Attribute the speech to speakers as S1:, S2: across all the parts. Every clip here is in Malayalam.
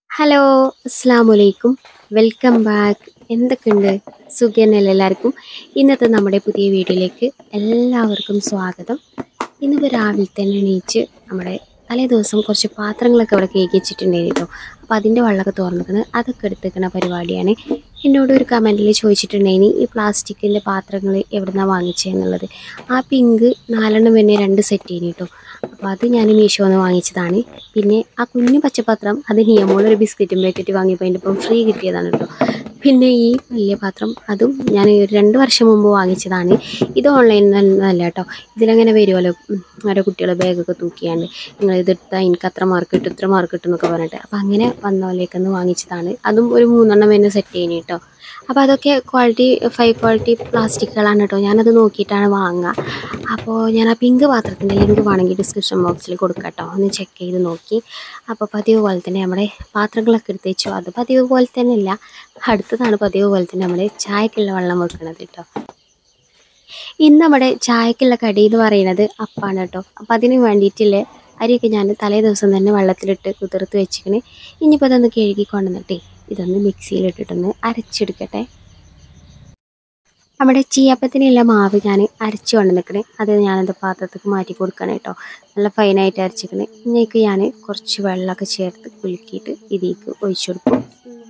S1: ഹലോ അസ്സാം വലൈക്കും വെൽക്കം ബാക്ക് എന്തൊക്കെയുണ്ട് സുഖനല്ല എല്ലാവർക്കും ഇന്നത്തെ നമ്മുടെ പുതിയ വീഡിയോയിലേക്ക് എല്ലാവർക്കും സ്വാഗതം ഇന്നിപ്പോൾ രാവിലെ തന്നെ എണീച്ച് നമ്മുടെ തലേ ദിവസം കുറച്ച് പാത്രങ്ങളൊക്കെ അവിടെ കേക്ക് വെച്ചിട്ടുണ്ടായിരുന്നു കേട്ടോ അപ്പോൾ അതിൻ്റെ വെള്ളമൊക്കെ തുറന്നിരിക്കുന്നത് അതൊക്കെ എടുത്തേക്കുന്ന പരിപാടിയാണ് എന്നോട് ഒരു കമൻറ്റിൽ ചോദിച്ചിട്ടുണ്ടായിനി ഈ പ്ലാസ്റ്റിക്കിൻ്റെ പാത്രങ്ങൾ എവിടുന്നാണ് വാങ്ങിച്ചതെന്നുള്ളത് ആ പിങ്ക് നാലെണ്ണം പിന്നെ രണ്ട് സെറ്റ് ചെയ്യുന്നു കേട്ടോ അപ്പോൾ അത് ഞാൻ മീഷോന്ന് വാങ്ങിച്ചതാണ് പിന്നെ ആ കുഞ്ഞു പച്ചപാത്രം അത് നിയമോളൊരു ബിസ്ക്കറ്റും പാക്കറ്റ് വാങ്ങിയപ്പോൾ അതിൻ്റെ ഒപ്പം ഫ്രീ കിട്ടിയതാണ് കേട്ടോ പിന്നെ ഈ വലിയ പാത്രം അതും ഞാൻ ഒരു രണ്ട് വർഷം മുമ്പ് വാങ്ങിച്ചതാണ് ഇത് ഓൺലൈനിൽ നിന്നല്ല കേട്ടോ ഇതിലങ്ങനെ വരുമല്ലോ ഉം, ഓരോ കുട്ടികളെ ബാഗൊക്കെ തൂക്കിയാണ്ട് നിങ്ങൾ ഇതെടുത്താൽ എനിക്ക് അത്ര മാർക്ക് കിട്ടും ഇത്ര മാർക്ക് കിട്ടും എന്നൊക്കെ പറഞ്ഞിട്ട് അപ്പോൾ അങ്ങനെ വന്ന പോലേക്കൊന്ന് വാങ്ങിച്ചതാണ് അതും ഒരു മൂന്നെണ്ണം തന്നെ സെറ്റ് ചെയ്യുന്നു കേട്ടോ അപ്പോൾ അതൊക്കെ ക്വാളിറ്റി ഫൈവ് ക്വാളിറ്റി പ്ലാസ്റ്റിക്കുകളാണ് കേട്ടോ ഞാനത് നോക്കിയിട്ടാണ് വാങ്ങുക അപ്പോൾ ഞാൻ ആ പിങ്ക് പാത്രത്തിൻ്റെ ലിങ്ക് വേണമെങ്കിൽ ഡിസ്ക്രിപ്ഷൻ ബോക്സിൽ കൊടുക്കാം കേട്ടോ ഒന്ന് ചെക്ക് ചെയ്ത് നോക്കി അപ്പോൾ പതിവ് പോലെ തന്നെ നമ്മുടെ പാത്രങ്ങളൊക്കെ എടുത്ത് വെച്ചു അത് പതിവ് പോലെ തന്നെ അല്ല അടുത്തതാണ് പതിവ് പോലെ തന്നെ നമ്മുടെ ചായക്കുള്ള വെള്ളം വെക്കുന്നത് കേട്ടോ ഇന്ന് നമ്മുടെ ചായക്കുള്ള കടി എന്ന് പറയുന്നത് അപ്പാണ് കേട്ടോ അപ്പം അതിന് വേണ്ടിയിട്ടുള്ള അരിയൊക്കെ ഞാൻ തലേ ദിവസം തന്നെ വെള്ളത്തിലിട്ട് കുതിർത്ത് വെച്ചിക്കണ് ഇനിയിപ്പോൾ അതൊന്ന് കഴുകി കൊണ്ടുവന്നിട്ടേ ഇതൊന്ന് മിക്സിയിലിട്ടിട്ടൊന്ന് അരച്ചെടുക്കട്ടെ നമ്മുടെ ചീയപ്പത്തിനുള്ള മാവ് ഞാൻ അരച്ച് കൊണ്ട് നിൽക്കണേ അത് ഞാനത് പാത്രത്തേക്ക് മാറ്റി കൊടുക്കണം കേട്ടോ നല്ല ഫൈനായിട്ട് അരച്ചിക്കണേ ഇന്നേക്ക് ഞാൻ കുറച്ച് വെള്ളമൊക്കെ ചേർത്ത് കുലുക്കിയിട്ട് ഇതിലേക്ക് ഒഴിച്ചു കൊടുക്കും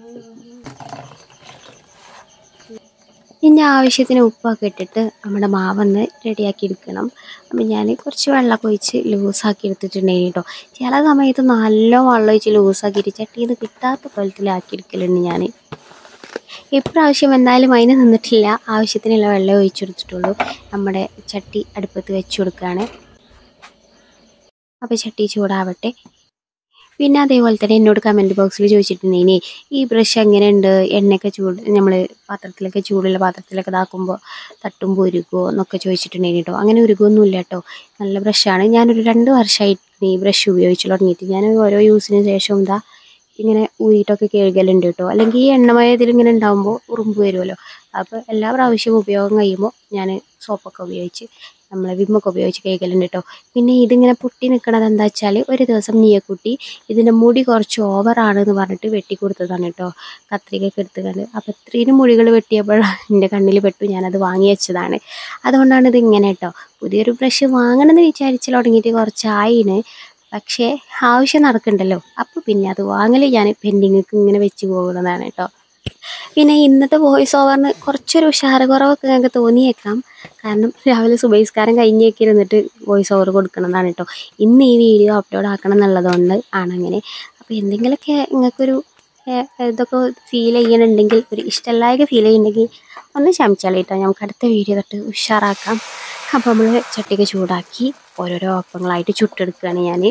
S1: ഇതിൻ്റെ ആവശ്യത്തിന് ഉപ്പൊക്കെ ഇട്ടിട്ട് നമ്മുടെ മാവൊന്ന് റെഡിയാക്കി എടുക്കണം അപ്പം ഞാൻ കുറച്ച് വെള്ളമൊക്കെ ഒഴിച്ച് ലൂസാക്കി എടുത്തിട്ടുണ്ടെങ്കിൽ കേട്ടോ ചില സമയത്ത് നല്ല വെള്ളം ഒഴിച്ച് ലൂസാക്കിയിട്ട് ചട്ടിയിൽ നിന്ന് കിട്ടാത്ത കൊലത്തിലാക്കി എടുക്കലുണ്ട് ഞാൻ ഇപ്രാവശ്യം എന്തായാലും അതിന് നിന്നിട്ടില്ല ആവശ്യത്തിനുള്ള വെള്ളം ഒഴിച്ചെടുത്തിട്ടുള്ളൂ നമ്മുടെ ചട്ടി അടുപ്പത്ത് വെച്ച് കൊടുക്കുകയാണ് അപ്പോൾ ചട്ടി ചൂടാവട്ടെ പിന്നെ അതേപോലെ തന്നെ എന്നോട് കമൻറ്റ് ബോക്സിൽ ചോദിച്ചിട്ടുണ്ടെങ്കിൽ ഈ ബ്രഷ് എങ്ങനെയുണ്ട് എണ്ണയൊക്കെ ചൂട് നമ്മൾ പാത്രത്തിലൊക്കെ ചൂടുള്ള പാത്രത്തിലൊക്കെ ഇതാക്കുമ്പോൾ തട്ടുമ്പോൾ ഉരുകുമോ എന്നൊക്കെ ചോദിച്ചിട്ടുണ്ടെങ്കിൽ കേട്ടോ അങ്ങനെ ഉരുകുമൊന്നുമില്ല കേട്ടോ നല്ല ബ്രഷാണ് ഞാനൊരു രണ്ട് വർഷമായിട്ട് ഈ ബ്രഷ് ഉപയോഗിച്ച് തുടങ്ങിയിട്ട് ഞാൻ ഓരോ യൂസിന് ശേഷം എന്താ ഇങ്ങനെ ഊരിയിട്ടൊക്കെ കഴുകലുണ്ട് കേട്ടോ അല്ലെങ്കിൽ ഈ എണ്ണമയ ഇതിലിങ്ങനെ ഉണ്ടാകുമ്പോൾ ഉറുമ്പ് വരുമല്ലോ അപ്പോൾ എല്ലാ പ്രാവശ്യവും ഉപയോഗം കഴിയുമ്പോൾ ഞാൻ സോപ്പൊക്കെ ഉപയോഗിച്ച് നമ്മളെ വിമ്മൊക്കെ ഉപയോഗിച്ച് കഴുകലുണ്ട് കേട്ടോ പിന്നെ ഇതിങ്ങനെ പൊട്ടി നിൽക്കണത് എന്താ വെച്ചാൽ ഒരു ദിവസം നീയക്കുട്ടി ഇതിൻ്റെ മുടി കുറച്ച് ഓവറാണ് എന്ന് പറഞ്ഞിട്ട് വെട്ടി കൊടുത്തതാണ് കേട്ടോ കത്രികയൊക്കെ എടുത്തുകൊണ്ട് അപ്പോൾ ഇത്രയും മുടികൾ വെട്ടിയപ്പോൾ എൻ്റെ കണ്ണിൽ പെട്ടു ഞാനത് വാങ്ങി വെച്ചതാണ് അതുകൊണ്ടാണ് ഇത് ഇങ്ങനെ കേട്ടോ പുതിയൊരു ബ്രഷ് വാങ്ങണമെന്ന് വിചാരിച്ച് തുടങ്ങിയിട്ട് കുറച്ചായിന് പക്ഷേ ആവശ്യം നടക്കണ്ടല്ലോ അപ്പോൾ പിന്നെ അത് വാങ്ങൽ ഞാൻ പെൻഡിങ്ങൾക്ക് ഇങ്ങനെ വെച്ച് പോകുന്നതാണ് കേട്ടോ പിന്നെ ഇന്നത്തെ വോയിസ് ഓവറിന് കുറച്ചൊരു ഉഷാറ് കുറവൊക്കെ ഞങ്ങൾക്ക് തോന്നിയേക്കാം കാരണം രാവിലെ സുബൈസ്കാരം കഴിഞ്ഞേക്ക് ഇരുന്നിട്ട് വോയിസ് ഓവർ കൊടുക്കുന്നതാണ് കേട്ടോ ഇന്ന് ഈ വീഡിയോ അപ്ലോഡ് ആക്കണം എന്നുള്ളതുകൊണ്ട് ആണ് അങ്ങനെ അപ്പോൾ എന്തെങ്കിലുമൊക്കെ നിങ്ങൾക്കൊരു ഏഹ്, ഇതൊക്കെ ഫീൽ ചെയ്യണമെങ്കിൽ ഒരു ഇഷ്ടമില്ലായ്ക ഫീൽ ചെയ്യുന്നുണ്ടെങ്കിൽ ഒന്ന് ക്ഷമിച്ചാൽ കേട്ടോ നമുക്ക് അടുത്ത വീഡിയോ തൊട്ട് ഉഷാറാക്കാം അപ്പോൾ നമ്മൾ ചട്ടിക്ക് ചൂടാക്കി ഓരോരോ ഒപ്പങ്ങളായിട്ട് ചുട്ടെടുക്കുകയാണ് ഞാൻ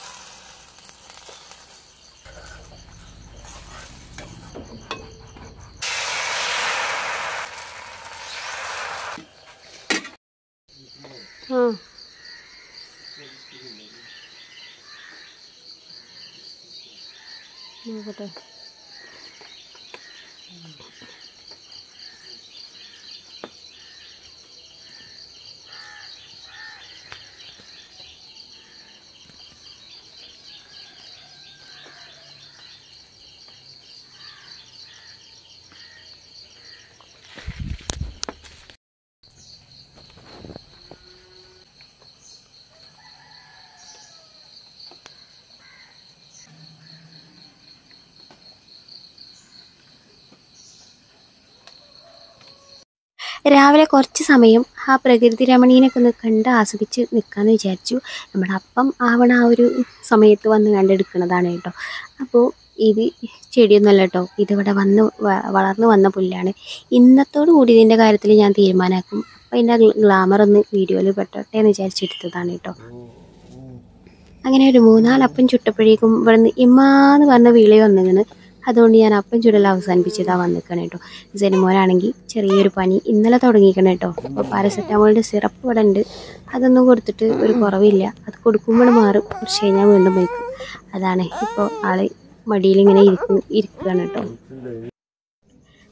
S1: ആ നോക്കട്ടെ രാവിലെ കുറച്ച് സമയം ആ പ്രകൃതി രമണീനൊക്കെ ഒന്ന് കണ്ട് ആസ്വദിച്ച് നിൽക്കാമെന്ന് വിചാരിച്ചു നമ്മുടെ അപ്പം ആവണ ആ ഒരു സമയത്ത് വന്ന് കണ്ടെടുക്കുന്നതാണ് കേട്ടോ അപ്പോൾ ഇത് ചെടിയൊന്നുമല്ല കേട്ടോ ഇതിവിടെ വന്ന് വ- വളർന്ന് വന്ന പുല്ലാണ് ഇന്നത്തോടു കൂടി ഇതിൻ്റെ കാര്യത്തിൽ ഞാൻ തീരുമാനമാക്കും അപ്പോൾ അതിൻ്റെ ഗ്ലാമർ ഒന്ന് വീഡിയോയിൽ പെട്ടോട്ടെ എന്ന് വിചാരിച്ചെടുത്തതാണ് കേട്ടോ അങ്ങനെ ഒരു മൂന്നാലപ്പം ചുട്ടപ്പോഴേക്കും ഇവിടുന്ന് ഇമ്മാന്ന് പറഞ്ഞ വിളി വന്നിങ്ങനെ അതുകൊണ്ട് ഞാൻ അപ്പം ചുടൽ അവസാനിപ്പിച്ചതാ വന്നിക്കണം കേട്ടോ ജനമോനാണെങ്കിൽ ചെറിയൊരു പനി ഇന്നലെ തുടങ്ങിക്കണം കേട്ടോ അപ്പോൾ പാരസെറ്റാമോളിൻ്റെ സിറപ്പ് ഇവിടെ ഉണ്ട് അതൊന്നും കൊടുത്തിട്ട് ഒരു കുറവില്ല അത് കൊടുക്കുമ്പോൾ മാറും കുറച്ച് കഴിഞ്ഞാൽ വീണ്ടും വയ്ക്കും അതാണ് ഇപ്പോൾ ആള് മടിയിൽ ഇങ്ങനെ ഇരിക്കും ഇരിക്കുകയാണ് കേട്ടോ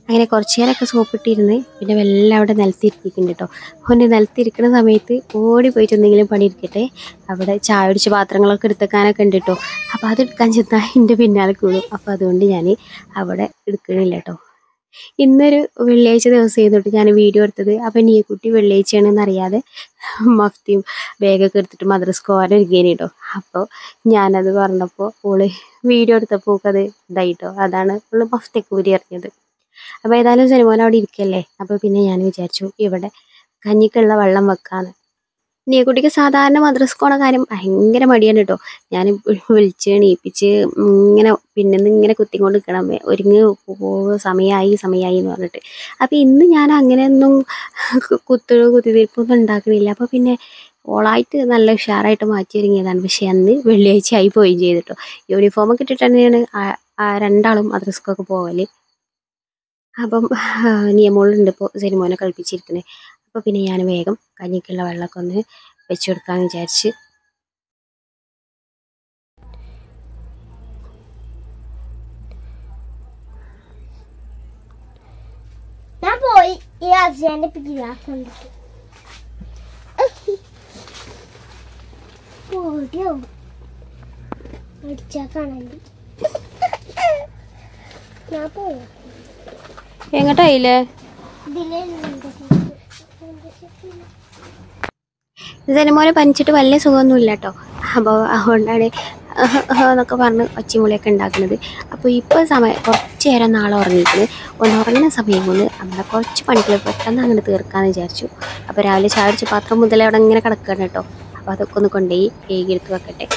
S1: അങ്ങനെ കുറച്ച് നേരമൊക്കെ സോപ്പിട്ടിരുന്ന് പിന്നെ വെള്ളം അവിടെ നിലത്തിരിക്കുന്നുണ്ട് കേട്ടോ ഓന് നിലത്തിരിക്കുന്ന സമയത്ത് ഓടി പോയിട്ട് എന്തെങ്കിലും പണിയിരിക്കട്ടെ അവിടെ ചായ ഒടിച്ച പാത്രങ്ങളൊക്കെ എടുത്തേക്കാനൊക്കെ ഉണ്ട് കേട്ടോ അപ്പോൾ അത് എടുക്കാൻ ചെന്നാൽ എൻ്റെ പിന്നാലെ കൂടും അപ്പോൾ അതുകൊണ്ട് ഞാൻ അവിടെ എടുക്കണില്ല കേട്ടോ ഇന്നൊരു വെള്ളിയാഴ്ച ദിവസം ചെയ്തിട്ട് ഞാൻ വീഡിയോ എടുത്തത് അപ്പം നീ കുട്ടി വെള്ളിയാഴ്ചയാണെന്ന് അറിയാതെ മഫ്തിയും ബാഗൊക്കെ എടുത്തിട്ട് മദ്രസ്ക്ക് പോകാൻ ഒരുങ്ങേനി കേട്ടോ അപ്പോൾ ഞാനത് പറഞ്ഞപ്പോൾ ഓള് വീഡിയോ എടുത്തപ്പോൾ അത് ഇതായിട്ടോ അതാണ് ഓള് മഫ്തിയൊക്കെ ഊരി എറിഞ്ഞത് അപ്പോൾ ഏതായാലും സിനിമോൻ അവിടെ ഇരിക്കല്ലേ അപ്പോൾ പിന്നെ ഞാൻ വിചാരിച്ചു ഇവിടെ കഞ്ഞിക്കുള്ള വെള്ളം വെക്കാന്ന് നീക്കുട്ടിക്ക് സാധാരണ മദ്രസ് പോണ കാര്യം ഭയങ്കര മടിയാണ് കേട്ടോ ഞാൻ വിളിച്ച് എണീപ്പിച്ച് ഇങ്ങനെ പിന്നെ ഇങ്ങനെ കുത്തിക്കൊണ്ട് നിൽക്കണം ഒരുങ്ങി പോവുക സമയമായി സമയമായി എന്ന് പറഞ്ഞിട്ട് അപ്പോൾ ഇന്ന് ഞാൻ അങ്ങനെയൊന്നും കുത്തു കുത്തിത്തിരിപ്പൊന്നും ഉണ്ടാക്കണില്ല അപ്പോൾ പിന്നെ ഓളായിട്ട് നല്ല ഉഷാറായിട്ട് മാറ്റി ഒരുങ്ങിയതാണ് പക്ഷേ അന്ന് വെള്ളിയാഴ്ച ആയി പോവുകയും ചെയ്തിട്ടോ യൂണിഫോമൊക്കെ ഇട്ടിട്ട് തന്നെയാണ് ആ- ആ രണ്ടാളും മദ്രസ്ക്കൊക്കെ പോവല് അപ്പം നിയമങ്ങളുണ്ട് ഇപ്പോൾ സിനിമോനെ കളിപ്പിച്ചിരിക്കുന്നത് അപ്പോൾ പിന്നെ ഞാൻ വേഗം കഞ്ഞിക്കുള്ള വെള്ളമൊക്കെ ഒന്ന് വെച്ച് കൊടുക്കാമെന്ന് വിചാരിച്ച്
S2: ഞാൻ പോയി ഈ അർജന്റെ പിടിയാ കണ്ടിട്ട് ഓടിയോ അടിച്ചാ കാണാണ്ട് ഞാൻ പോയി
S1: എങ്ങോട്ടായില്ലേ
S2: ഇതിലെ
S1: സിനിമോനെ പനിച്ചിട്ട് വലിയ സുഖമൊന്നുമില്ല കേട്ടോ അപ്പോൾ അതുകൊണ്ടാണ് അഹ് അഹ് എന്നൊക്കെ പറഞ്ഞ് ഒച്ചമൂളിയൊക്കെ ഉണ്ടാക്കുന്നത് അപ്പോൾ ഇപ്പോൾ സമയം കുറച്ച് നേരം നാളെ ഉറങ്ങിയിട്ട് ഒന്ന് ഉറങ്ങുന്ന സമയം കൊണ്ട് നമ്മളെ കുറച്ച് പണികൾ പെട്ടെന്ന് അങ്ങനെ തീർക്കാമെന്ന് വിചാരിച്ചു അപ്പോൾ രാവിലെ ചായ അടിച്ച പാത്രം മുതൽ അവിടെ ഇങ്ങനെ കിടക്കുകയാണ് കേട്ടോ അപ്പോൾ അതൊക്കെ ഒന്ന് കൊണ്ടുപോയി കേക്കെടുത്ത് വെക്കട്ടെ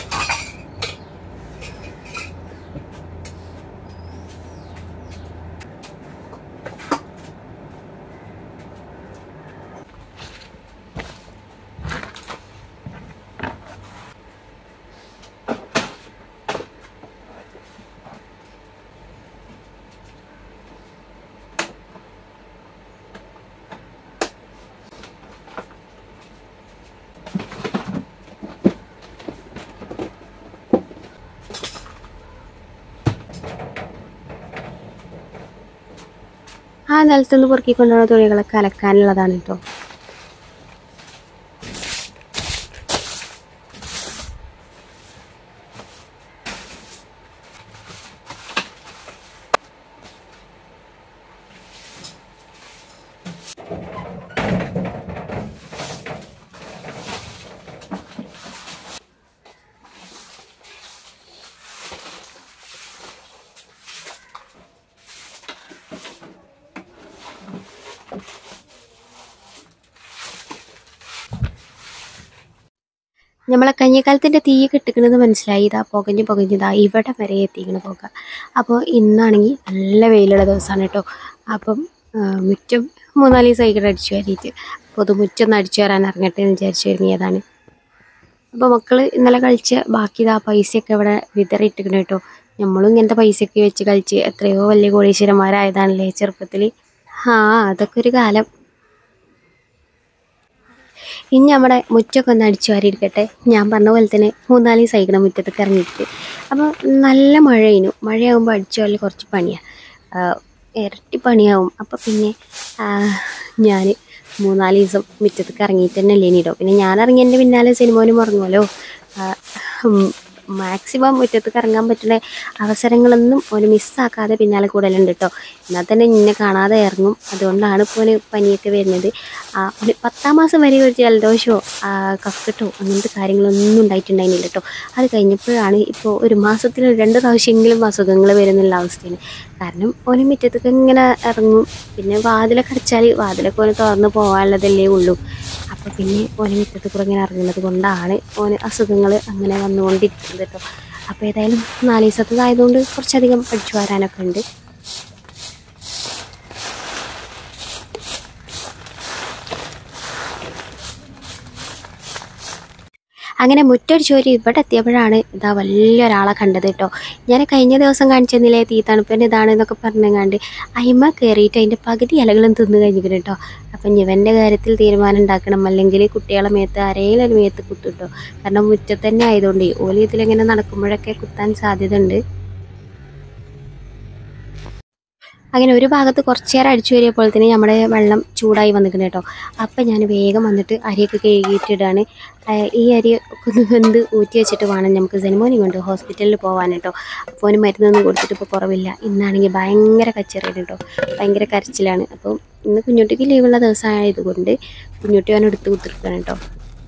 S1: ആ നിലത്തുനിന്ന് പൊറുക്കി കൊണ്ടുവന്ന തുണികളൊക്കെ അലക്കാനുള്ളതാണ് കേട്ടോ നമ്മളെ കഞ്ഞിക്കാലത്തിൻ്റെ തീ കിട്ടുന്നത് മനസ്സിലായി ഇതാ പുകഞ്ഞ് പുകഞ്ഞതാ ഇവിടെ വരെ എത്തിക്കണ പുക അപ്പോൾ ഇന്നാണെങ്കിൽ നല്ല വെയിലുള്ള ദിവസമാണ് കേട്ടോ അപ്പം ആ, മുറ്റം മൂന്നാല് ദിവസമായി ഇവിടെ അടിച്ചു വാരിയിട്ട് പൊതുമുറ്റം ഒന്ന് അടിച്ചു വരാൻ ഇറങ്ങട്ടെ എന്ന് വിചാരിച്ചു ഒരുങ്ങിയതാണ് അപ്പോൾ മക്കൾ ഇന്നലെ കളിച്ച ബാക്കി ഇതാ പൈസയൊക്കെ ഇവിടെ വിതറിയിട്ടിരിക്കണം കേട്ടോ നമ്മളും ഇങ്ങനത്തെ പൈസയൊക്കെ വെച്ച് കളിച്ച് എത്രയോ വലിയ കോടീശ്വരന്മാരായതാണല്ലേ ചെറുപ്പത്തിൽ ആ അതൊക്കെ ഒരു കാലം ഇനി നമ്മുടെ മുറ്റമൊക്കെ ഒന്ന് അടിച്ചു വാരിയിരിക്കട്ടെ ഞാൻ പറഞ്ഞ പോലെ തന്നെ മൂന്നാല് സൈക്കിളും മുറ്റത്തൊക്കെ ഇറങ്ങിയിട്ട് അപ്പോൾ നല്ല മഴയിനു മഴയാകുമ്പോൾ അടിച്ചു വാരൽ കുറച്ച് പണിയാണ് ഇരട്ടി പണിയാവും അപ്പോൾ പിന്നെ ഞാൻ മൂന്നാല് ദിവസം മുറ്റത്തൊക്കെ ഇറങ്ങിയിട്ട് തന്നെ അല്ലേ ഇനിയിടോ പിന്നെ ഞാൻ ഇറങ്ങിയതിൻ്റെ പിന്നാലെ സിനിമോനും ഇറങ്ങുമല്ലോ മാക്സിമം മുറ്റത്തൊക്കെ ഇറങ്ങാൻ പറ്റുന്ന അവസരങ്ങളൊന്നും ഓന് മിസ്സാക്കാതെ പിന്നാലെ കൂടലുണ്ട് കേട്ടോ എന്നാൽ തന്നെ നിന്നെ കാണാതെ ഇറങ്ങും അതുകൊണ്ടാണ് ഇപ്പോൾ ഓന് പനിയൊക്കെ വരുന്നത് ആ, ഒരു പത്താം മാസം വരെ ഒരു ജലദോഷമോ ആ, കഫക്കെട്ടോ അങ്ങനത്തെ കാര്യങ്ങളൊന്നും ഉണ്ടായിട്ടുണ്ടായിരുന്നില്ല കേട്ടോ അത് കഴിഞ്ഞപ്പോഴാണ് ഇപ്പോൾ ഒരു മാസത്തിൽ രണ്ട് പ്രാവശ്യമെങ്കിലും അസുഖങ്ങൾ വരുന്നുള്ള അവസ്ഥയാണ് കാരണം ഓന് മുറ്റത്തൊക്കെ ഇങ്ങനെ ഇറങ്ങും പിന്നെ വാതിലൊക്കെ അടച്ചാൽ വാതിലൊക്കെ ഓന് തുറന്ന് പോകാനുള്ളതല്ലേ ഉള്ളൂ അപ്പോൾ പിന്നെ ഓന് മുറ്റത്ത് കൂടെ ഇങ്ങനെ ഇറങ്ങുന്നത് കൊണ്ടാണ് ഓന് അസുഖങ്ങൾ അങ്ങനെ വന്നുകൊണ്ടിരിക്കുന്നത് കേട്ടോ അപ്പോൾ ഏതായാലും നാല് ദിവസത്തതായതുകൊണ്ട് കുറച്ചധികം അടിച്ചു വരാനൊക്കെ ഉണ്ട് അങ്ങനെ മുറ്റടിച്ച് വരി ഇവിടെ എത്തിയപ്പോഴാണ് ഇതാ വലിയൊരാളെ കണ്ടത് കേട്ടോ ഞാൻ കഴിഞ്ഞ ദിവസം കാണിച്ചെന്നില്ലേ തീ തണുപ്പൻ ഇതാണ് എന്നൊക്കെ പറഞ്ഞങ്ങാണ്ട് അയിമ കയറിയിട്ട് അതിൻ്റെ പകുതി ഇലകളും തിന്ന് കഴിഞ്ഞിരിക്കണം കേട്ടോ അപ്പം ഇവൻ്റെ കാര്യത്തിൽ തീരുമാനം ഉണ്ടാക്കണം അല്ലെങ്കിൽ കുട്ടികളെ മേത്ത് ആരെങ്കിലും ഒരു മേത്ത് കുത്തും കേട്ടോ കാരണം മുറ്റത്ത് തന്നെ ആയതുകൊണ്ട് ഓലി ഇതിലിങ്ങനെ നടക്കുമ്പോഴൊക്കെ കുത്താൻ സാധ്യത ഉണ്ട് അങ്ങനെ ഒരു ഭാഗത്ത് കുറച്ച് നേരം അടിച്ചു വരിയപ്പോഴത്തേന് നമ്മുടെ വെള്ളം ചൂടായി വന്നിട്ടുണ്ട് കേട്ടോ അപ്പം ഞാൻ വേഗം വന്നിട്ട് അരിയൊക്കെ കഴുകിയിട്ടിടാണ് ആ, ഈ അരി ഒക്കെ ഒന്ന് വെന്ത് ഊറ്റി വെച്ചിട്ട് വേണം നമുക്ക് സെനിമോനി കൊണ്ട് ഹോസ്പിറ്റലിൽ പോകാൻ കേട്ടോ അപ്പോൾ അവന് മരുന്നൊന്നും കൊടുത്തിട്ട് ഇപ്പോൾ കുറവില്ല ഇന്നാണെങ്കിൽ ഭയങ്കര കച്ചറിയാണ് കേട്ടോ ഭയങ്കര കരച്ചിലാണ് അപ്പോൾ ഇന്ന് കുഞ്ഞുട്ടിക്ക് ലീവുള്ള ദിവസമായതുകൊണ്ട് കുഞ്ഞുട്ടി അവൻ എടുത്ത് കുത്തിരിക്കുകയാണ് കേട്ടോ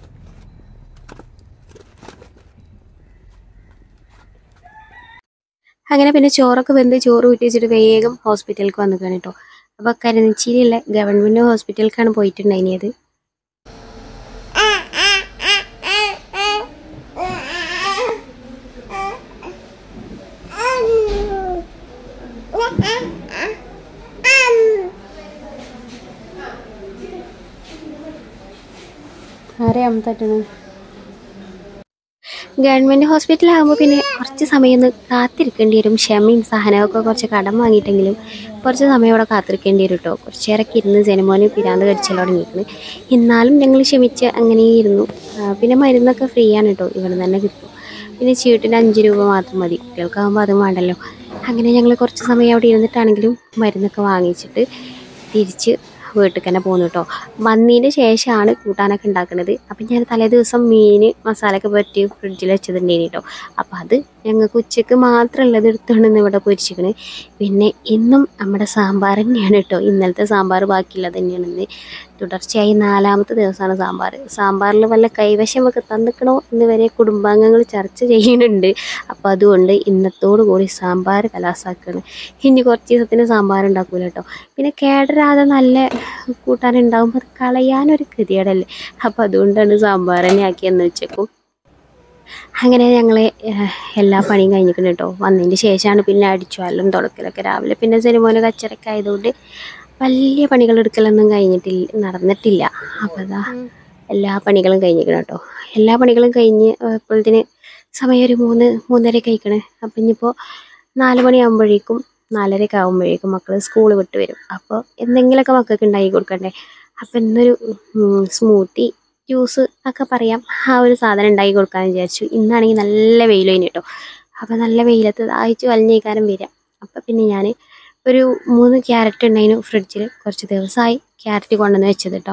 S1: അങ്ങനെ പിന്നെ ചോറൊക്കെ വെന്ത് ചോറ് ഊറ്റി വെച്ചിട്ട് വേഗം ഹോസ്പിറ്റലിലേക്ക് വന്നിക്കാണ് കേട്ടോ അപ്പോൾ കരുനച്ചിരിയുള്ള ഗവൺമെൻറ് ഹോസ്പിറ്റലിലേക്കാണ് പോയിട്ടുണ്ടായിരുന്നത് ആരെയാ തട്ടണത് ഗവൺമെൻറ് ഹോസ്പിറ്റലാകുമ്പോൾ പിന്നെ കുറച്ച് സമയം ഒന്ന് കാത്തിരിക്കേണ്ടി വരും ക്ഷമയും സഹനമൊക്കെ കുറച്ച് കടം വാങ്ങിയിട്ടെങ്കിലും കുറച്ച് സമയം അവിടെ കാത്തിരിക്കേണ്ടി വരും കേട്ടോ കുറച്ച് നേരമൊക്കെ ഇരുന്ന് ജനമോന് പിരാന്ത് കടിച്ചാൽ തുടങ്ങിയിരിക്കുന്നത് എന്നാലും ഞങ്ങൾ ക്ഷമിച്ച് അങ്ങനെ ഇരുന്നു ആ, പിന്നെ മരുന്നൊക്കെ ഫ്രീ ആണ് കേട്ടോ ഇവിടെ തന്നെ കിട്ടും പിന്നെ ചീട്ടിന് അഞ്ച് രൂപ മാത്രം മതി കുട്ടികൾക്കാകുമ്പോൾ അതും വേണ്ടല്ലോ അങ്ങനെ ഞങ്ങൾ കുറച്ച് സമയം അവിടെ ഇരുന്നിട്ടാണെങ്കിലും മരുന്നൊക്കെ വാങ്ങിച്ചിട്ട് തിരിച്ച് വീട്ടിൽ തന്നെ പോകുന്നു കേട്ടോ വന്നതിന് ശേഷമാണ് കൂട്ടാനൊക്കെ ഉണ്ടാക്കുന്നത് അപ്പം ഞാൻ തലേ ദിവസം മീൻ മസാലയൊക്കെ പറ്റി ഫ്രിഡ്ജിൽ വെച്ചതുണ്ടായിന് കേട്ടോ അപ്പം അത് ഞങ്ങൾക്ക് ഉച്ചയ്ക്ക് മാത്രമുള്ളത് എടുത്തുകൊണ്ട് ഇവിടെ പൊരിച്ചിക്കണ് പിന്നെ ഇന്നും നമ്മുടെ സാമ്പാർ തന്നെയാണ് കേട്ടോ ഇന്നലത്തെ സാമ്പാർ ബാക്കിയുള്ളത് തന്നെയാണ് ഇന്ന് തുടർച്ചയായി നാലാമത്തെ ദിവസമാണ് സാമ്പാർ സാമ്പാറിൽ വല്ല കൈവശമൊക്കെ തന്നിക്കണോ എന്ന് വരെ കുടുംബാംഗങ്ങൾ ചർച്ച ചെയ്യുന്നുണ്ട് അപ്പോൾ അതുകൊണ്ട് ഇന്നത്തോടു കൂടി സാമ്പാർ കലാസാക്കാണ് ഇനി കുറച്ച് ദിവസത്തിന് സാമ്പാർ ഉണ്ടാക്കൂല കേട്ടോ പിന്നെ കേടരാതെ നല്ല കൂട്ടാൻ ഉണ്ടാകുമ്പോൾ അത് കളയാനൊരു ഗതികേടല്ലേ അപ്പോൾ അതുകൊണ്ടാണ് സാമ്പാർ തന്നെ ആക്കിയെന്ന് വെച്ചേക്കും അങ്ങനെ ഞങ്ങൾ എല്ലാ പണിയും കഴിഞ്ഞിരിക്കുന്നു കേട്ടോ വന്നതിന് ശേഷമാണ് പിന്നെ അടിച്ചുവാലും തുടക്കലൊക്കെ രാവിലെ പിന്നെ സെനിമോന് കച്ചറൊക്കെ ആയതുകൊണ്ട് വലിയ പണികൾ എടുക്കലൊന്നും കഴിഞ്ഞിട്ടില്ല നടന്നിട്ടില്ല അപ്പോൾ അതാ എല്ലാ പണികളും കഴിഞ്ഞിരിക്കണം കേട്ടോ എല്ലാ പണികളും കഴിഞ്ഞ് ഇപ്പോഴത്തിന് സമയം ഒരു മൂന്ന് മൂന്നര കഴിക്കണേ അപ്പം ഇനിയിപ്പോൾ നാല് മണിയാകുമ്പോഴേക്കും നാലരയൊക്കെ ആകുമ്പോഴേക്കും മക്കൾ സ്കൂൾ വിട്ട് വരും അപ്പോൾ എന്തെങ്കിലുമൊക്കെ മക്കൾക്ക് ഉണ്ടാക്കി കൊടുക്കണ്ടേ അപ്പം ഇന്നൊരു സ്മൂത്തി ജ്യൂസ് ഒക്കെ പറയാം ആ ഒരു സാധനം ഉണ്ടാക്കി കൊടുക്കാമെന്ന് വിചാരിച്ചു ഇന്നാണെങ്കിൽ നല്ല വെയിൽ കഴിഞ്ഞു കേട്ടോ അപ്പോൾ നല്ല വെയിലത്ത് ദാഹിച്ച് വലിഞ്ഞേക്കാരം വരാം അപ്പം പിന്നെ ഞാൻ ഒരു മൂന്ന് ക്യാരറ്റ് ഉണ്ടായിരുന്നു ഫ്രിഡ്ജിൽ കുറച്ച് ദിവസമായി ക്യാരറ്റ് കൊണ്ടുവന്ന് വെച്ചത് കേട്ടോ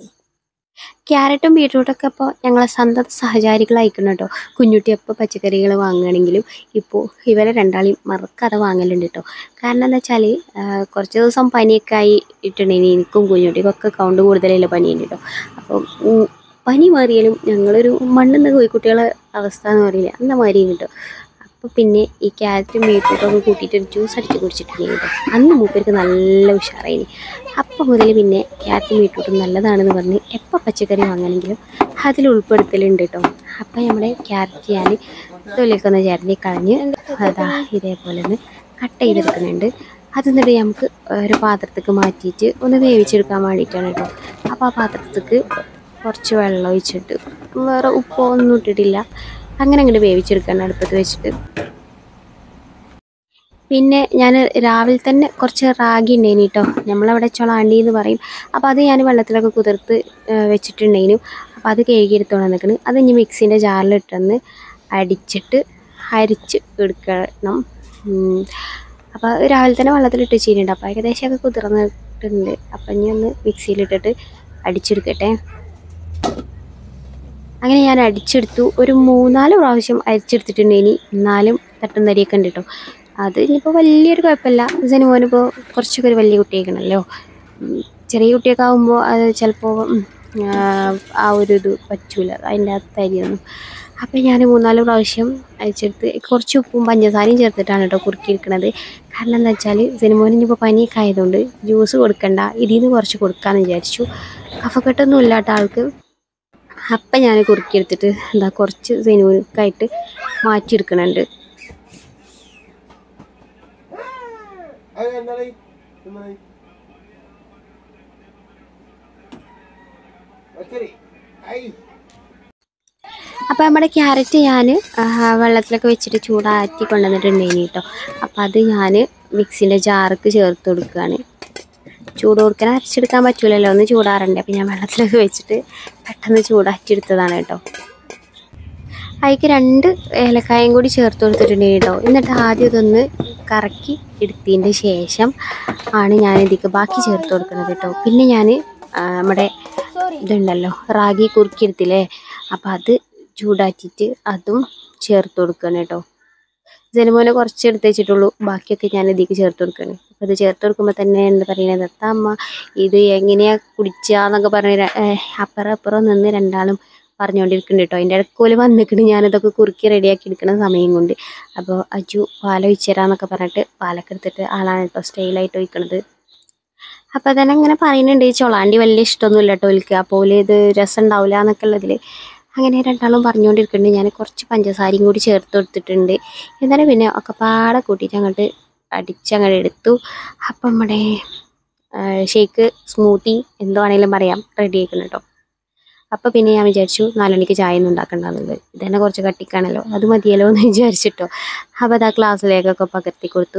S1: ക്യാരറ്റും ബീട്രൂട്ടൊക്കെ ഇപ്പോൾ ഞങ്ങളെ സന്തത സഹചാരികളായിക്കണം കേട്ടോ കുഞ്ഞുട്ടി എപ്പോൾ പച്ചക്കറികൾ വാങ്ങുകയാണെങ്കിലും ഇപ്പോൾ ഇവരെ രണ്ടാളെയും മറക്കാതെ വാങ്ങലുണ്ട് കേട്ടോ കാരണം എന്താ വെച്ചാൽ കുറച്ച് ദിവസം പനിയൊക്കെ ആയി ഇട്ടുണ്ടെങ്കിൽ എനിക്കും കുഞ്ഞുട്ടിക്കൊക്കെ കൗണ്ട് കൂടുതലുള്ള പനിയുണ്ട് കേട്ടോ അപ്പം ഉം, പനി മാറിയാലും ഞങ്ങളൊരു മണ്ണെന്ന് കോഴിക്കുട്ടികളെ അവസ്ഥ എന്ന് പറയില്ല അന്ന മാറിയും കിട്ടും അപ്പോൾ പിന്നെ ഈ ക്യാരറ്റും ബീട്രൂട്ടൊക്കെ കൂട്ടിയിട്ട് ഒരു ജ്യൂസ് അടിച്ച് കുടിച്ചിട്ടുണ്ട് കേട്ടോ അന്ന് മൂപ്പർക്ക് നല്ല ഉഷാറായിനി അപ്പം മുതൽ പിന്നെ ക്യാരറ്റും ബീട്രൂട്ടും നല്ലതാണെന്ന് പറഞ്ഞ് എപ്പോൾ പച്ചക്കറി വാങ്ങണമെങ്കിലും അതിൽ ഉൾപ്പെടുത്തലുണ്ട് കേട്ടോ അപ്പം നമ്മുടെ ക്യാരറ്റ് ഞാൻ തൊലിയൊക്കെ ഒന്ന് ചേർന്ന് കളഞ്ഞ് അതാ ഇതേപോലെ ഒന്ന് കട്ട് ചെയ്തെടുക്കുന്നുണ്ട് അത് എന്നിട്ട് നമുക്ക് ഒരു പാത്രത്തേക്ക് മാറ്റിയിട്ട് ഒന്ന് വേവിച്ചെടുക്കാൻ വേണ്ടിയിട്ടാണ് കേട്ടോ അപ്പോൾ ആ പാത്രത്തേക്ക് കുറച്ച് വെള്ളം ഒഴിച്ചിട്ട് വേറെ ഉപ്പോ ഒന്നും ഇട്ടിട്ടില്ല അങ്ങനെ അങ്ങോട്ട് വേവിച്ചെടുക്കാൻ അടുപ്പത്ത് വെച്ചിട്ട് പിന്നെ ഞാൻ രാവിലെ തന്നെ കുറച്ച് റാഗി ഉണ്ടായിന് കേട്ടോ നമ്മളവിടെ ചൊളാണ്ടി എന്ന് പറയും അപ്പോൾ അത് ഞാൻ വെള്ളത്തിലൊക്കെ കുതിർത്ത് ആ, വെച്ചിട്ടുണ്ടായിരുന്നു അപ്പോൾ അത് കഴുകിയെടുത്തോണ്ട് നിൽക്കുന്നത് അത് ഇനി മിക്സിൻ്റെ ജാറിലിട്ടൊന്ന് അടിച്ചിട്ട് അരിച്ച് എടുക്കണം ഉം. അപ്പോൾ രാവിലെ തന്നെ വെള്ളത്തിലിട്ട് വെച്ചിട്ടുണ്ട് അപ്പോൾ ഏകദേശമൊക്കെ കുതിർന്നിട്ടുണ്ട് അപ്പം ഇനി ഒന്ന് മിക്സിയിലിട്ടിട്ട് അടിച്ചെടുക്കട്ടെ അങ്ങനെ ഞാൻ അടിച്ചെടുത്തു ഒരു മൂന്നാല് പ്രാവശ്യം അരിച്ചെടുത്തിട്ടുണ്ട് ഇനി എന്നാലും തട്ടും തരിയൊക്കെ ഉണ്ട് കേട്ടോ അത് ഇനിയിപ്പോൾ വലിയൊരു കുഴപ്പമില്ല സിനിമോനിപ്പോൾ കുറച്ചൊക്കെ ഒരു വലിയ കുട്ടിയാക്കണമല്ലോ ഉം, ചെറിയ കുട്ടിയൊക്കെ ആകുമ്പോൾ അത് ചിലപ്പോൾ ആ ഒരു ഇത് പറ്റൂല അതിൻ്റെ അകത്ത് അരിയൊന്നും അപ്പോൾ ഞാൻ മൂന്നാല് പ്രാവശ്യം അരിച്ചെടുത്ത് കുറച്ച് ഉപ്പും പഞ്ചസാരയും ചേർത്തിട്ടാണ് കേട്ടോ കുറുക്കിയിരിക്കണത് കാരണം എന്താ വെച്ചാൽ സിനിമോന് ഇനിയിപ്പോൾ പനിയൊക്കെ ആയതുകൊണ്ട് ജ്യൂസ് കൊടുക്കണ്ട ഇതിൽ നിന്ന് കുറച്ച് കൊടുക്കാമെന്ന് വിചാരിച്ചു കഫക്കെട്ടൊന്നും ഇല്ലാത്ത ആൾക്ക് അപ്പം ഞാൻ കുറുക്കിയെടുത്തിട്ട് എന്താ കുറച്ച് സിനുക്കായിട്ട് മാറ്റിയെടുക്കണുണ്ട്
S3: Ay, andale. Andale. Achari. Ay.
S1: അപ്പോൾ നമ്മുടെ ക്യാരറ്റ് ഞാൻ വെള്ളത്തിലൊക്കെ വെച്ചിട്ട് ചൂടാറ്റി കൊണ്ടുവന്നിട്ടുണ്ടായിന് കേട്ടോ അപ്പോൾ അത് ഞാൻ മിക്സിൻ്റെ ജാർക്ക് ചേർത്ത് കൊടുക്കുകയാണ് ചൂട് കൊടുക്കാൻ അരച്ചെടുക്കാൻ പറ്റൂലല്ലോ ഒന്ന് ചൂടാറണ്ടേ അപ്പോൾ ഞാൻ വെള്ളത്തിലൊക്കെ വെച്ചിട്ട് പെട്ടെന്ന് ചൂടാറ്റി എടുത്തതാണ് കേട്ടോ അതിലേക്ക് രണ്ട് ഏലക്കായും കൂടി ചേർത്ത് കൊടുത്തിട്ടുണ്ട് കേട്ടോ എന്നിട്ട് ആദ്യം ഇതൊന്ന് കറക്കി എടുത്തതിൻ്റെ ശേഷം ആണ് ഞാൻ ഇതിലേക്ക് ബാക്കി ചേർത്ത് കൊടുക്കുന്നത് കേട്ടോ പിന്നെ ഞാൻ നമ്മുടെ
S2: സോറി
S1: ഇതുണ്ടല്ലോ റാഗി കുറുക്കിയെടുത്തില്ലേ അപ്പം അത് ചൂടാക്കിയിട്ട് അതും ചേർത്ത് കൊടുക്കണം കേട്ടോ ജനമോനെ കുറച്ച് എടുത്ത് വെച്ചിട്ടുള്ളൂ ബാക്കിയൊക്കെ ഞാൻ ഇതിലേക്ക് ചേർത്ത് കൊടുക്കണം അപ്പോൾ ഇത് ചേർത്ത് കൊടുക്കുമ്പോൾ തന്നെ എന്താ പറയുന്നത് എത്താ അമ്മ ഇത് എങ്ങനെയാ കുടിച്ചാന്നൊക്കെ പറഞ്ഞ് ര- ഏഹ് അപ്പുറം അപ്പുറം നിന്ന് രണ്ടാളും പറഞ്ഞുകൊണ്ടിരിക്കുന്നുണ്ട് കേട്ടോ അതിൻ്റെ ഇടയ്ക്കോല് വന്നിട്ട് ഞാനിതൊക്കെ കുറുക്കി റെഡിയാക്കി എടുക്കുന്ന സമയം കൊണ്ട് അപ്പോൾ അജു പാല ഒഴിച്ചുതരാന്നൊക്കെ പറഞ്ഞിട്ട് പാലൊക്കെ എടുത്തിട്ട് ആളാണ് കേട്ടോ സ്റ്റൈലായിട്ട് ഒഴിക്കണത് അപ്പോൾ തന്നെ ഇങ്ങനെ പറയുന്നുണ്ട് ഈ ചൊളാണ്ടി വലിയ ഇഷ്ടമൊന്നുമില്ല കേട്ടോ ഒലിക്കുക അപ്പോൾ ഇത് രസം ഉണ്ടാവില്ല എന്നൊക്കെ ഉള്ളതിൽ അങ്ങനെ രണ്ടാളും പറഞ്ഞുകൊണ്ടിരിക്കുന്നുണ്ട് ഞാൻ കുറച്ച് പഞ്ചസാരയും കൂടി ചേർത്ത് കൊടുത്തിട്ടുണ്ട് എന്നാലും പിന്നെ ഒക്കെ പാടെ കൂട്ടിയിട്ട് അങ്ങോട്ട് അടിച്ചങ്ങോട്ട് എടുത്തു അപ്പം നമ്മുടെ ഷേക്ക് സ്മൂത്തി എന്തോ ആണെങ്കിലും പറയാം റെഡി ആക്കണം കേട്ടോ അപ്പോൾ പിന്നെ ഞാൻ വിചാരിച്ചു നാലുമണിക്ക് ചായ ഒന്നും ഉണ്ടാക്കണ്ടെന്നുള്ളത് ഇതന്നെ കുറച്ച് കട്ടിക്കാണല്ലോ അത് മതിയല്ലോ എന്ന് വിചാരിച്ചിട്ടോ അപ്പോൾ അത് ആ ക്ലാസ്സിലേക്കൊക്കെ പകർത്തി കൊടുത്തു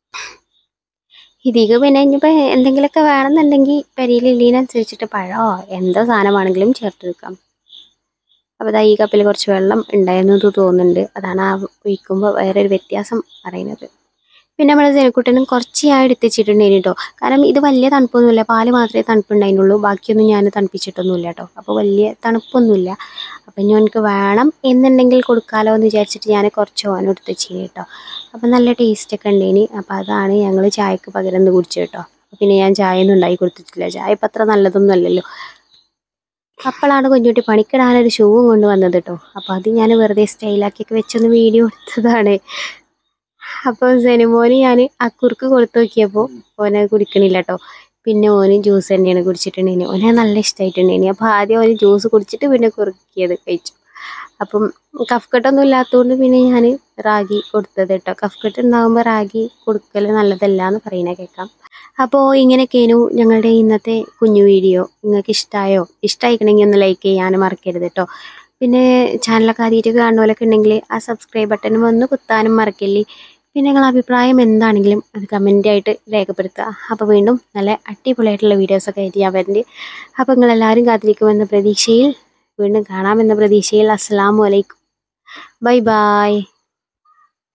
S1: ഇതിക്ക് പിന്നെ ഇനിയിപ്പോൾ എന്തെങ്കിലുമൊക്കെ വേണമെന്നുണ്ടെങ്കിൽ പെരിയിലില്ലീനനുസരിച്ചിട്ട് പഴമോ എന്തോ സാധനമാണെങ്കിലും ചേർത്ത് വെക്കാം അപ്പോൾ ദാ ഈ കപ്പിൽ കുറച്ച് വെള്ളം ഉണ്ടായിരുന്നു എന്ന് തോന്നുന്നുണ്ട് അതാണ് ആ ഒഴിക്കുമ്പോൾ വേറെ ഒരു വ്യത്യാസം പറയുന്നത് പിന്നെ നമ്മൾ ജനക്കുട്ടനും കുറച്ച് ഞാൻ എടുത്ത് വെച്ചിട്ടുണ്ടായിരുന്നു കേട്ടോ കാരണം ഇത് വലിയ തണുപ്പൊന്നുമില്ല പാല് മാത്രമേ തണുപ്പുണ്ടായിരുന്നുള്ളൂ ബാക്കിയൊന്നും ഞാൻ തണുപ്പിച്ചിട്ടൊന്നുമില്ല കേട്ടോ അപ്പോൾ വലിയ തണുപ്പൊന്നുമില്ല അപ്പം ഇനി എനിക്ക് വേണം എന്നുണ്ടെങ്കിൽ കൊടുക്കാലോ എന്ന് വിചാരിച്ചിട്ട് ഞാൻ കുറച്ച് ഓനം എടുത്ത് വെച്ചിന് കേട്ടോ അപ്പം നല്ല ടേസ്റ്റൊക്കെ ഉണ്ടേനി അപ്പം അതാണ് ഞങ്ങൾ ചായക്ക് പകരം ഇന്ന് കുടിച്ചത് കേട്ടോ അപ്പം പിന്നെ ഞാൻ ചായ ഒന്നും ഉണ്ടാക്കി കൊടുത്തിട്ടില്ല ചായ ഇപ്പം അത്ര നല്ലതൊന്നും അല്ലല്ലോ അപ്പോഴാണ് കുഞ്ഞുട്ടി പണിക്കിടാനൊരു ഷൂവും കൊണ്ട് വന്നത് കേട്ടോ അപ്പോൾ അത് ഞാൻ വെറുതെ സ്റ്റൈലാക്കിയൊക്കെ വെച്ചൊന്ന് വീഡിയോ എടുത്തതാണ് അപ്പോൾ സെനിമോന് ഞാൻ ആ കുറുക്ക് കൊടുത്തു നോക്കിയപ്പോൾ ഓനെ കുടിക്കണില്ല കേട്ടോ പിന്നെ ഓന് ജ്യൂസ് തന്നെയാണ് കുടിച്ചിട്ടുണ്ടേനി ഓനെ നല്ല ഇഷ്ടമായിട്ടുണ്ടേനി അപ്പോൾ ആദ്യം ഓന് ജ്യൂസ് കുടിച്ചിട്ട് പിന്നെ കുറുക്കിയത് കഴിച്ചു അപ്പം കഫ്കെട്ടൊന്നും ഇല്ലാത്തതുകൊണ്ട് പിന്നെ ഞാൻ റാഗി കൊടുത്തത് കേട്ടോ കഫ്കെട്ട് ഉണ്ടാകുമ്പോൾ റാഗി കൊടുക്കൽ നല്ലതല്ല എന്ന് പറയുന്നത് കേൾക്കാം അപ്പോൾ ഇങ്ങനെയൊക്കെയായിരുന്നു ഞങ്ങളുടെ ഇന്നത്തെ കുഞ്ഞു വീഡിയോ നിങ്ങൾക്ക് ഇഷ്ടമായോ ഇഷ്ടമായിക്കണമെങ്കിൽ ഒന്ന് ലൈക്ക് ചെയ്യാനും മറക്കരുത് കേട്ടോ പിന്നെ ചാനലൊക്കെ ആദ്യമായിട്ട് കാണുന്നവരൊക്കെ ഉണ്ടെങ്കിൽ ആ സബ്സ്ക്രൈബ് ബട്ടണും ഒന്ന് കുത്താനും മറക്കില്ലേ പിന്നെ നിങ്ങളുടെ അഭിപ്രായം എന്താണെങ്കിലും അത് കമൻ്റ് ആയിട്ട് രേഖപ്പെടുത്തുക അപ്പോൾ വീണ്ടും നല്ല അടിപൊളിയായിട്ടുള്ള വീഡിയോസൊക്കെ ആയിട്ട് ഞാൻ വരുന്നുണ്ട് അപ്പോൾ നിങ്ങളെല്ലാവരും കാത്തിരിക്കുമെന്ന പ്രതീക്ഷയിൽ വീണ്ടും കാണാമെന്ന പ്രതീക്ഷയിൽ അസ്സലാമു അലൈക്കും ബൈ ബൈ